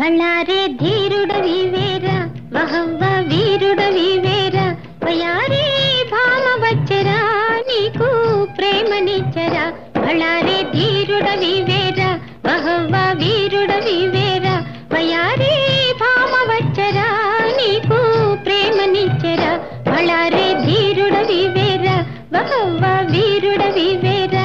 బళ్ళారే ధీరుడవి వేరా వహవ్వ వీరుడవి వేరా వయారే భామ వచ్చరా నీకు ప్రేమనిచ్చరా బళ్ళారే ధీరుడవి వేరా వహవ్వ వీరుడవి వేరా వయారే భామ వచ్చరా నీకు ప్రేమనిచ్చరా బళ్ళారే ధీరుడవి వేరా వహవ్వ వీరుడవి వేరా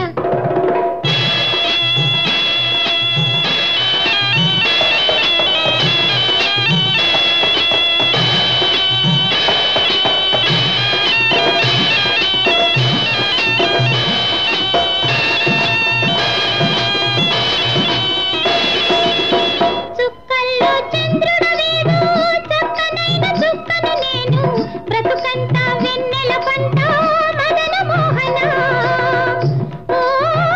చుక్కల్లో చంద్రుడు వీడు చక్కనైన చుక్కను నేను బ్రతుకంతా వెన్నెల పంట మదన మోహన ఓ,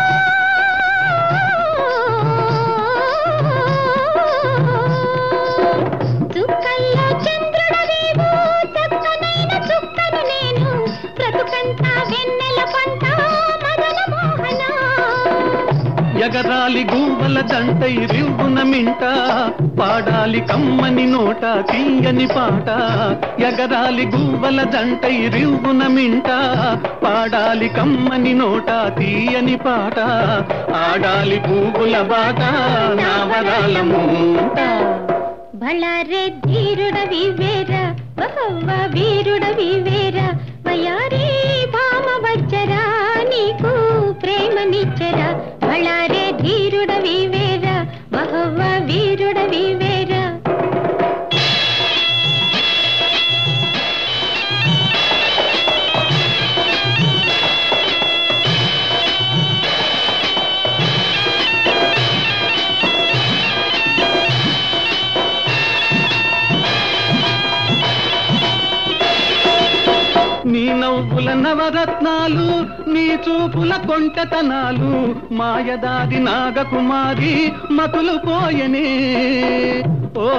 చుక్కల్లో చంద్రుడు వీడు చక్కనైన చుక్కను నేను బ్రతుకంతా వెన్నెల పంట మదన మోహన ఎగరాలి గూవల దంటై రివ్వున మింట పాడాలి కమ్మని నోట తీయని పాట ఎగరాలి గూవల దంటై రివ్వున మింట పాడాలి కమ్మని నోట తీయని పాట ఆడాలి పువ్వుల బాట నావరాల మూట బళ్ళారే ధీరుడవి వేరా బహవ్వ వీరుడవి వేరా వయారే భామ వచ్చరా నీకు ప్రేమనిచ్చరా బళ్ళారే ధీరుడవి వేరా బహవ్వ వీరుడవి వేరా నీ నవ్వుల నవరత్నాలు నీ చూపుల కొంటతనాలు మాయదాది నాగకుమారి మతులు పోయనే ఓ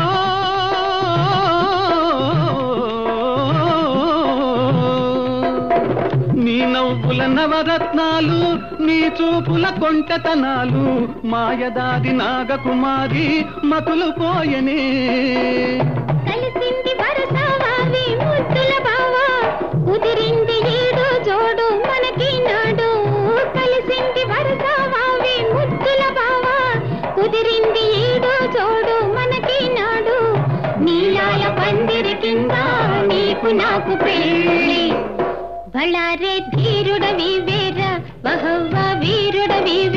నీ నవ్వుల నవరత్నాలు నీ చూపుల కొంటతనాలు మాయదాది నాగకుమారి మతులు పోయనే కలిసింది వరసవావి ముద్దుల బావా కుదిరింది ఏదో జోడు మనకి నాడు కలిసింది వరసవావి ముద్దుల బావా కుదిరింది ఏదో జోడు మనకి నాడు నీలాల పందిరి కింద నీకు నాకు పెళ్ళి బళ్ళారే ధీరుడవి వేరా వహవ్వ వీరుడవి